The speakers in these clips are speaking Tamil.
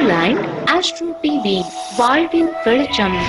Online Astro TV வாழ்வின் வெளிச்சம்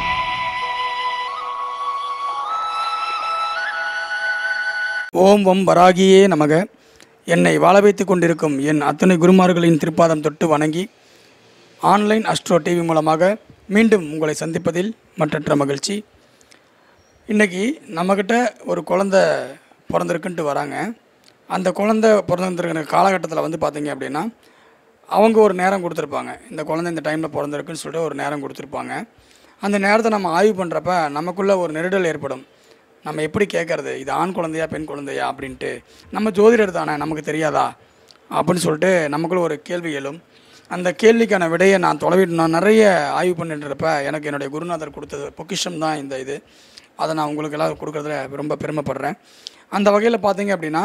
ஓம் வம் வராகியே நமக என்னை வாழ வைத்துக் கொண்டிருக்கும் என் அத்தனை குருமார்களின் திருப்பாதம் தொட்டு வணங்கி ஆன்லைன் அஸ்ட்ரோ டிவி மூலமாக மீண்டும் உங்களை சந்திப்பதில் மற்றற்ற மகிழ்ச்சி இன்றைக்கி நம்மக்கிட்ட ஒரு குழந்த பிறந்திருக்குன்ட்டு வராங்க அந்த குழந்த பிறந்திருக்கிற காலகட்டத்தில் வந்து பார்த்தீங்க அப்படின்னா அவங்க ஒரு நேரம் கொடுத்துருப்பாங்க இந்த குழந்தை இந்த டைமில் பிறந்திருக்குன்னு சொல்லிட்டு ஒரு நேரம் கொடுத்துருப்பாங்க அந்த நேரத்தை நம்ம ஆய்வு பண்ணுறப்ப நமக்குள்ளே ஒரு நெருடல் ஏற்படும் நம்ம எப்படி கேட்குறது இது ஆண் குழந்தையா பெண் குழந்தையா அப்படின்ட்டு நம்ம ஜோதிடர் தானே நமக்கு தெரியாதா அப்படின்னு சொல்லிட்டு நமக்குள்ள ஒரு கேள்வி எழும் அந்த கேள்விக்கான விடையை நான் தொலைவிட்டு நான் நிறைய ஆய்வு பண்ணிட்டு இருப்ப எனக்கு என்னுடைய குருநாதர் கொடுத்தது பொக்கிஷம் தான் இந்த இது அதை நான் உங்களுக்கு எல்லாம் கொடுக்குறதுல ரொம்ப பெருமைப்படுறேன் அந்த வகையில் பார்த்தீங்க அப்படின்னா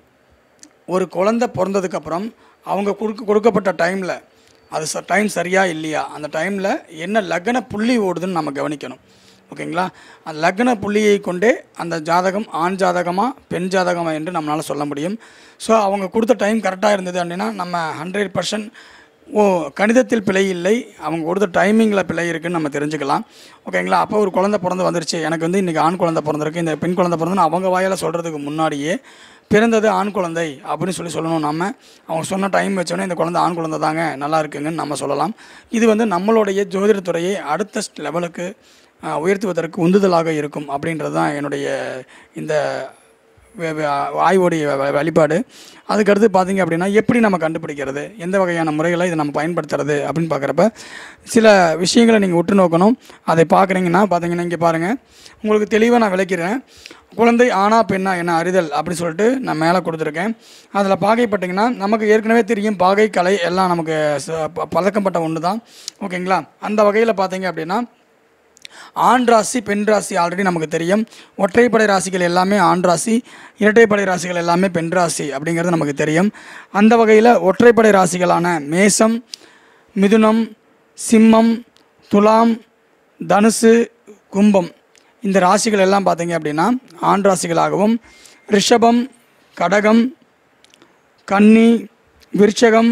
ஒரு குழந்தை பிறந்ததுக்கப்புறம் அவங்க கொடுக்க கொடுக்கப்பட்ட டைமில் அது ச டைம் சரியா இல்லையா அந்த டைமில் என்ன லக்ன புள்ளி ஓடுதுன்னு நம்ம கவனிக்கணும் ஓகேங்களா அந்த லக்ன புள்ளியை கொண்டே அந்த ஜாதகம் ஆண் ஜாதகமா பெண் ஜாதகமா என்று நம்மளால் சொல்ல முடியும் ஸோ அவங்க கொடுத்த டைம் கரெக்டாக இருந்தது அப்படின்னா நம்ம ஹண்ட்ரட் பர்சன்ட் ஓ கணிதத்தில் பிழை இல்லை அவங்க கொடுத்த டைமிங்கில் பிழை இருக்குன்னு நம்ம தெரிஞ்சுக்கலாம் ஓகேங்களா அப்போ ஒரு குழந்தை பிறந்து வந்துருச்சு எனக்கு வந்து இன்றைக்கி ஆண் குழந்தை பிறந்திருக்கு இந்த பெண் குழந்தை பிறந்துன்னு அவங்க வாயால் சொல்கிறதுக்கு முன்னாடியே பிறந்தது ஆண் குழந்தை அப்படின்னு சொல்லி சொல்லணும் நம்ம அவங்க சொன்ன டைம் வச்சோன்னே இந்த குழந்தை ஆண் குழந்தை தாங்க நல்லா இருக்குங்கன்னு நம்ம சொல்லலாம் இது வந்து நம்மளுடைய ஜோதிடத்துறையை அடுத்த லெவலுக்கு ஆஹ், உயர்த்துவதற்கு உந்துதலாக இருக்கும் அப்படின்றது தான் என்னுடைய இந்த வே- வே- ஆய்வுடைய வ- வழிபாடு அதுக்கடுத்து பார்த்தீங்க அப்படின்னா எப்படி நம்ம கண்டுபிடிக்கிறது எந்த வகையான முறைகளை இதை நம்ம பயன்படுத்துறது அப்படின்னு பார்க்குறப்ப சில விஷயங்களை நீங்கள் உற்று நோக்கணும் அதை பார்க்குறீங்கன்னா பார்த்தீங்கன்னா இங்கே பாருங்கள் உங்களுக்கு தெளிவாக நான் விளக்கிறேன் குழந்தை ஆணா பெண்ணா என்ன அறிதல் அப்படின்னு சொல்லிட்டு நான் மேலே கொடுத்துருக்கேன் அதில் பாகைப்பட்டிங்கன்னா நமக்கு ஏற்கனவே தெரியும் பாகை கலை எல்லாம் நமக்கு ச- ப- பழக்கப்பட்ட ஒன்று தான் ஓகேங்களா அந்த வகையில் பார்த்தீங்க அப்படின்னா ஆண் ராசி பெண் ராசி ஆல்ரெடி நமக்கு தெரியும் ஒற்றைப்படை ராசிகள் எல்லாமே ஆண் ராசி இரட்டைப்படை ராசிகள் எல்லாமே பெண் ராசி அப்படிங்கிறது நமக்கு தெரியும் அந்த வகையில் ஒற்றைப்படை ராசிகளான மேசம் மிதுனம் சிம்மம் துலாம் தனுசு கும்பம் இந்த ராசிகள் எல்லாம் பார்த்தீங்க அப்படின்னா ஆண் ராசிகளாகவும் ரிஷபம் கடகம் கன்னி விருச்சகம்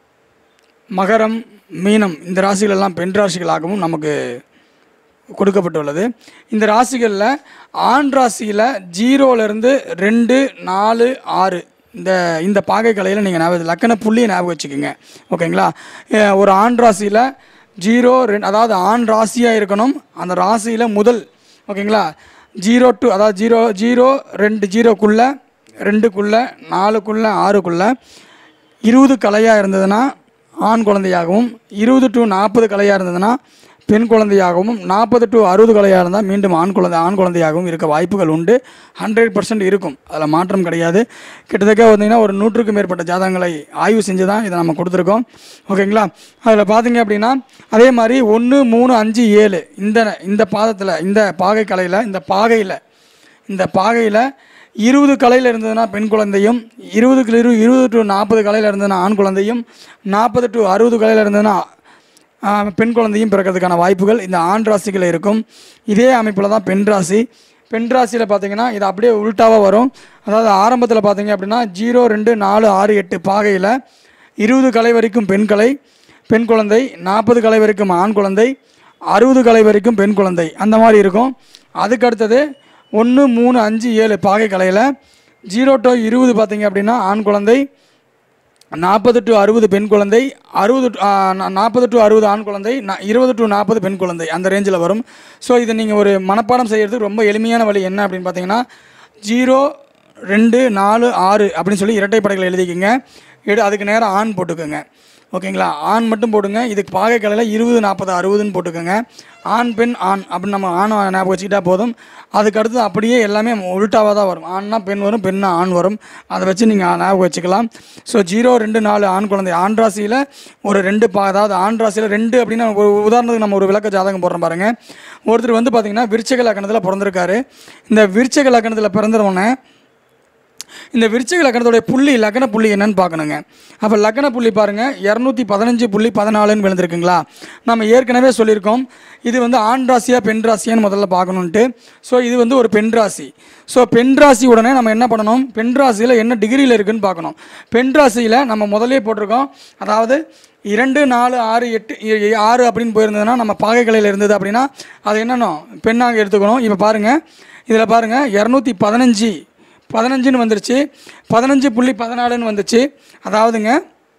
மகரம் மீனம் இந்த ராசிகள் எல்லாம் பெண் ராசிகளாகவும் நமக்கு கொடுக்கப்பட்டுள்ளது இந்த ராசிகளில் ஆண் ராசியில் ஜீரோலேருந்து ரெண்டு நாலு ஆறு இந்த இந்த பாகை கலையில் நீங்கள் ஞாபகம் லக்கண புள்ளியை ஞாபகம் வச்சுக்கோங்க ஓகேங்களா அஹ் ஒரு ஆண் ராசியில் ஜீரோ ரெண்டு அதாவது ஆண் ராசியாக இருக்கணும் அந்த ராசியில் முதல் ஓகேங்களா ஜீரோ டு அதாவது ஜீரோ ஜீரோ ரெண்டு ஜீரோக்குள்ளே ரெண்டுக்குள்ளே நாலுக்குள்ளே ஆறுக்குள்ளே இருபது கலையாக இருந்ததுன்னா ஆண் குழந்தையாகவும் இருபது டு நாற்பது கலையாக இருந்ததுன்னா பெண் குழந்தையாகவும் நாற்பது டு அறுபது கலையாக இருந்தால் மீண்டும் ஆண் குழந்தை ஆண் குழந்தையாகவும் இருக்க வாய்ப்புகள் உண்டு ஹண்ட்ரட் பர்சன்ட் இருக்கும் அதில் மாற்றம் கிடையாது கிட்டத்தட்ட பார்த்தீங்கன்னா ஒரு நூற்றுக்கும் மேற்பட்ட ஜாதகங்களை ஆய்வு செஞ்சு தான் இதை நம்ம கொடுத்துருக்கோம் ஓகேங்களா அதில் பார்த்தீங்க அப்படின்னா அதே மாதிரி ஒன்று மூணு அஞ்சு ஏழு இந்த இந்த பாதத்தில் இந்த பாகை கலையில் இந்த பாகையில் இந்த பாகையில் இருபது கலையில் இருந்ததுன்னா பெண் குழந்தையும் இருபதுக்கு இரு இருபது டு நாற்பது கலையில் இருந்ததுன்னா ஆண் குழந்தையும் நாற்பது டு அறுபது கலையில் இருந்ததுன்னா ஆ, பெண் குழந்தையும் பிறக்கிறதுக்கான வாய்ப்புகள் இந்த ஆண் ராசிகள் இருக்கும் இதே அமைப்பில் தான் பெண் ராசி பெண் ராசியில் பார்த்தீங்கன்னா இது அப்படியே உல்ட்டாவாக வரும் அதாவது ஆரம்பத்தில் பார்த்தீங்க அப்படின்னா ஜீரோ ரெண்டு நாலு ஆறு எட்டு பாகையில் இருபது கலை வரைக்கும் பெண் கலை பெண் குழந்தை நாற்பது கலை வரைக்கும் ஆண் குழந்தை அறுபது கலை வரைக்கும் பெண் குழந்தை அந்த மாதிரி இருக்கும் அதுக்கு அடுத்தது ஒன்று மூணு அஞ்சு ஏழு பாகை கலையில் ஜீரோ டு இருபது பார்த்தீங்க அப்படின்னா ஆண் குழந்தை நாற்பது டு அறுபது பெண் குழந்தை அறுபது நாற்பது டு அறுபது ஆண் குழந்தை நா- இருபது டு நாற்பது பெண் குழந்தை அந்த ரேஞ்சில் வரும் ஸோ இதை நீங்கள் ஒரு மனப்பாடம் செய்யறதுக்கு ரொம்ப எளிமையான வழி என்ன அப்படின்னு பார்த்தீங்கன்னா ஜீரோ ரெண்டு நாலு ஆறு அப்படின்னு சொல்லி இரட்டைப்படைகளை எழுதிக்கங்க எடு அதுக்கு நேரம் ஆண் போட்டுக்கோங்க ஓகேங்களா ஆண் மட்டும் போடுங்க இதுக்கு பாகை கலையில் இருபது நாற்பது அறுபதுன்னு போட்டுக்கோங்க ஆண் பெண் ஆண் அப்படின்னு நம்ம ஆண் ஞாபகம் வச்சுக்கிட்டா போதும் அதுக்கு அடுத்து அப்படியே எல்லாமே உல்ட்டாவாக தான் வரும் ஆண்னா பெண் வரும் பெண்ணா ஆண் வரும் அதை வச்சு நீங்கள் ஞாபகம் வச்சுக்கலாம் ஸோ ஜீரோ ரெண்டு நாலு ஆண் குழந்தை ஆண் ராசியில் ஒரு ரெண்டு பா அதாவது ஆண் ராசியில் ரெண்டு அப்படின்னா ஒரு உதாரணத்துக்கு நம்ம ஒரு விளக்க ஜாதகம் போடுறோம் பாருங்க ஒருத்தர் வந்து பார்த்தீங்கன்னா விருச்சக லக்கணத்தில் பிறந்திருக்காரு இந்த விருச்சக லக்கணத்தில் பிறந்தவொடனே இந்த விருச்சிக லக்கணத்துடைய புள்ளி லக்கண புள்ளி என்னன்னு பார்க்கணுங்க அப்போ லக்கண புள்ளி பாருங்கள் இரநூத்தி பதினஞ்சு புள்ளி பதினாலுன்னு விழுந்திருக்குங்களா நம்ம ஏற்கனவே சொல்லியிருக்கோம் இது வந்து ஆண் ராசியா பெண் ராசியான்னு முதல்ல பார்க்கணுன்ட்டு ஸோ இது வந்து ஒரு பெண் ராசி ஸோ பெண் ராசி உடனே நம்ம என்ன பண்ணணும் பெண் ராசியில் என்ன டிகிரியில் இருக்குன்னு பார்க்கணும் பெண் ராசியில் நம்ம முதலே போட்டிருக்கோம் அதாவது இரண்டு நாலு ஆறு எட்டு இ- இ- ஆறு அப்படின்னு போயிருந்ததுன்னா நம்ம பாகைக்கலையில் இருந்தது அப்படின்னா அது என்னென்ன பெண்ணாக எடுத்துக்கணும் இப்போ பாருங்கள் இதில் பாருங்கள் இரநூத்தி பதினஞ்சு பதினஞ்சுன்னு வந்துருச்சு பதினஞ்சு புள்ளி பதினாலுன்னு வந்துச்சு அதாவதுங்க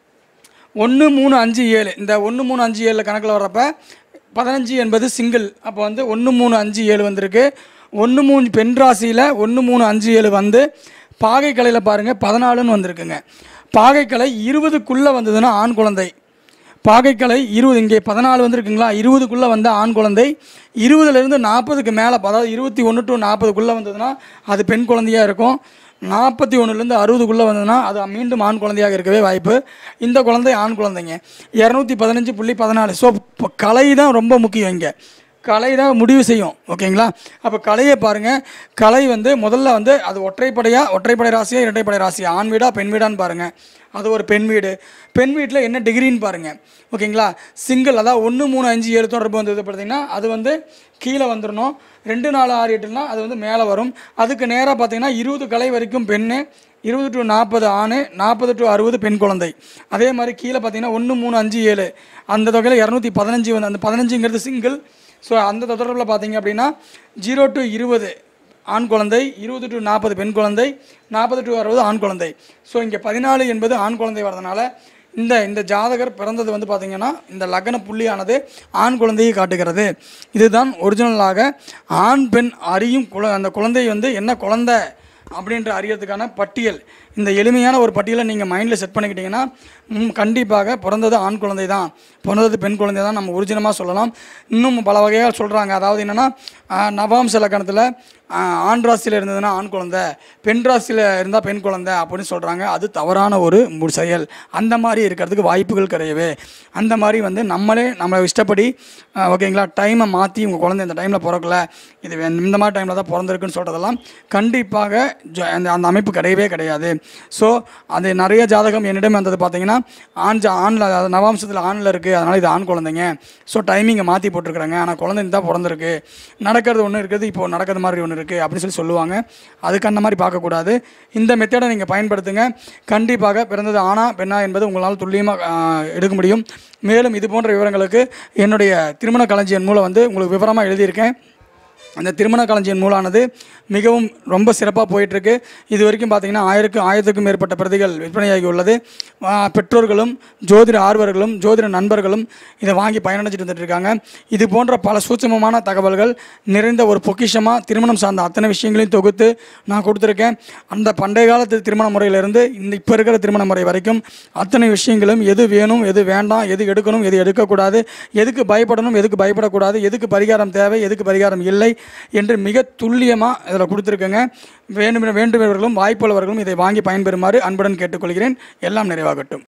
ஒன்று மூணு அஞ்சு ஏழு இந்த ஒன்று மூணு அஞ்சு ஏழில் கணக்கில் வர்றப்ப பதினஞ்சு என்பது சிங்கிள் அப்போ வந்து ஒன்று மூணு அஞ்சு ஏழு வந்திருக்கு ஒன்று மூணு பெண் ராசியில் ஒன்று மூணு அஞ்சு ஏழு வந்து பாகைக்கலையில் பாருங்கள் பதினாலுன்னு வந்திருக்குங்க பாகைக்கலை இருபதுக்குள்ளே வந்ததுன்னா ஆண் குழந்தை பாகைக்கலை இருபது இங்கே பதினாலு வந்திருக்குங்களா இருபதுக்குள்ளே வந்த ஆண் குழந்தை இருபதுலேருந்து நாற்பதுக்கு மேலே அதாவது இருபத்தி ஒன்று டு நாற்பதுக்குள்ளே வந்ததுன்னா அது பெண் குழந்தையாக இருக்கும் நாற்பத்தி ஒன்றுலேருந்து அறுபதுக்குள்ளே வந்ததுன்னா அது மீண்டும் ஆண் குழந்தையாக இருக்கவே வாய்ப்பு இந்த குழந்தை ஆண் குழந்தைங்க இரநூத்தி பதினஞ்சு புள்ளி பதினாலு ஸோ இப்போ கலை தான் ரொம்ப முக்கியம் இங்கே கலை தான் முடிவு செய்யும் ஓகேங்களா அப்போ கலையை பாருங்கள் கலை வந்து முதல்ல வந்து அது ஒற்றைப்படையா ஒற்றைப்படை ராசியா இரட்டைப்படை ராசியா ஆண் வீடா பெண் வீடான்னு பாருங்கள் அது ஒரு பெண் வீடு பெண் வீட்டில் என்ன டிகிரின்னு பாருங்கள் ஓகேங்களா சிங்கிள் அதாவது ஒன்று மூணு அஞ்சு ஏழு தொடர்பு வந்தது பார்த்தீங்கன்னா அது வந்து கீழே வந்துடணும் ரெண்டு நாலு ஆறு எட்டுனா அது வந்து மேலே வரும் அதுக்கு நேராக பார்த்தீங்கன்னா இருபது கலை வரைக்கும் பெண்ணு இருபது டு நாற்பது ஆண் நாற்பது டு அறுபது பெண் குழந்தை அதே மாதிரி கீழே பார்த்தீங்கன்னா ஒன்று மூணு அஞ்சு ஏழு அந்த தொகையில் இரநூத்தி பதினஞ்சு வந்து அந்த பதினஞ்சுங்கிறது சிங்கிள் ஸோ அந்த தொடர்பில் பார்த்தீங்க அப்படின்னா ஜீரோ டு இருபது ஆண் குழந்தை இருபது டு நாற்பது பெண் குழந்தை நாற்பது டு அறுபது ஆண் குழந்தை ஸோ இங்கே பதினாலு என்பது ஆண் குழந்தை வரதுனால இந்த இந்த ஜாதகர் பிறந்தது வந்து பார்த்திங்கன்னா இந்த லக்ன புள்ளியானது ஆண் குழந்தையை காட்டுகிறது இதுதான் ஒரிஜினலாக ஆண் பெண் அறியும் குழ அந்த குழந்தை வந்து என்ன குழந்தை அப்படின்ற அறியறதுக்கான பட்டியல் இந்த எளிமையான ஒரு பட்டியலை நீங்கள் மைண்டில் செட் பண்ணிக்கிட்டீங்கன்னா ம், கண்டிப்பாக பிறந்தது ஆண் குழந்தை தான் பிறந்தது பெண் குழந்தை தான் நம்ம ஒரிஜினமாக சொல்லலாம் இன்னும் பல வகையாக சொல்கிறாங்க அதாவது என்னென்னா நவாம்ச இலக்கணத்தில் ஆண் ராசியில் இருந்ததுன்னா ஆண் குழந்தை பெண் ராசியில் இருந்தால் பெண் குழந்தை அப்படின்னு சொல்கிறாங்க அது தவறான ஒரு மு- செயல் அந்த மாதிரி இருக்கிறதுக்கு வாய்ப்புகள் கிடையவே அந்த மாதிரி வந்து நம்மளே நம்ம இஷ்டப்படி ஆ, ஓகேங்களா டைமை மாற்றி உங்கள் குழந்தை இந்த டைமில் பிறக்கல இது வே- இந்த மாதிரி டைமில் தான் பிறந்திருக்குன்னு சொல்கிறதெல்லாம் கண்டிப்பாக ஜ- அந்த அந்த அமைப்பு கிடையவே கிடையாது ஸோ அது நிறைய ஜாதகம் என்னிடம் வந்தது பார்த்தீங்கன்னா ஆண் ஜா ஆணில் அதாவது நவாம்சத்தில் ஆணில் இருக்குது அதனால் இது ஆண் குழந்தைங்க ஸோ டைமிங்கை மாற்றி போட்டிருக்கிறாங்க ஆனால் குழந்தை தான் பிறந்திருக்கு நடக்கிறது ஒன்று இருக்குது இப்போ நடக்கிறது மாதிரி ஒன்று இருக்குது அப்படின்னு சொல்லி சொல்லுவாங்க அதுக்கு அந்த மாதிரி பார்க்கக்கூடாது இந்த மெத்தடை நீங்கள் பயன்படுத்துங்க கண்டிப்பாக பிறந்தது ஆணா பெண்ணா என்பது உங்களால் துல்லியமாக எடுக்க முடியும் மேலும் இது போன்ற விவரங்களுக்கு என்னுடைய திருமண களஞ்சியம் மூலம் வந்து உங்களுக்கு விவரமாக எழுதியிருக்கேன் அந்த திருமண களஞ்சியம் நூலானது மிகவும் ரொம்ப சிறப்பாக போயிட்டுருக்கு இது வரைக்கும் பார்த்தீங்கன்னா ஆயிரக்கும் ஆயிரத்துக்கும் மேற்பட்ட பிரதிகள் விற்பனையாகி உள்ளது ஆ, பெற்றோர்களும் ஜோதிட ஆர்வர்களும் ஜோதிட நண்பர்களும் இதை வாங்கி பயனடைஞ்சிட்டு வந்துட்டு இருக்காங்க இது போன்ற பல சூட்சமமான தகவல்கள் நிறைந்த ஒரு பொக்கிஷமாக திருமணம் சார்ந்த அத்தனை விஷயங்களையும் தொகுத்து நான் கொடுத்துருக்கேன் அந்த பண்டைய காலத்து திருமண முறையிலிருந்து இந்த இப்போ இருக்கிற திருமண முறை வரைக்கும் அத்தனை விஷயங்களும் எது வேணும் எது வேண்டாம் எது எடுக்கணும் எது எடுக்கக்கூடாது எதுக்கு பயப்படணும் எதுக்கு பயப்படக்கூடாது எதுக்கு பரிகாரம் தேவை எதுக்கு பரிகாரம் இல்லை என்று மிக துல்லியமாக இதில் கொடுத்துருக்கேங்க வேண்டும் வேண்டுபவர்களும் வாய்ப்புள்ளவர்களும் இதை வாங்கி பயன்பெறுமாறு அன்புடன் கேட்டுக்கொள்கிறேன் எல்லாம் நிறைவாகட்டும்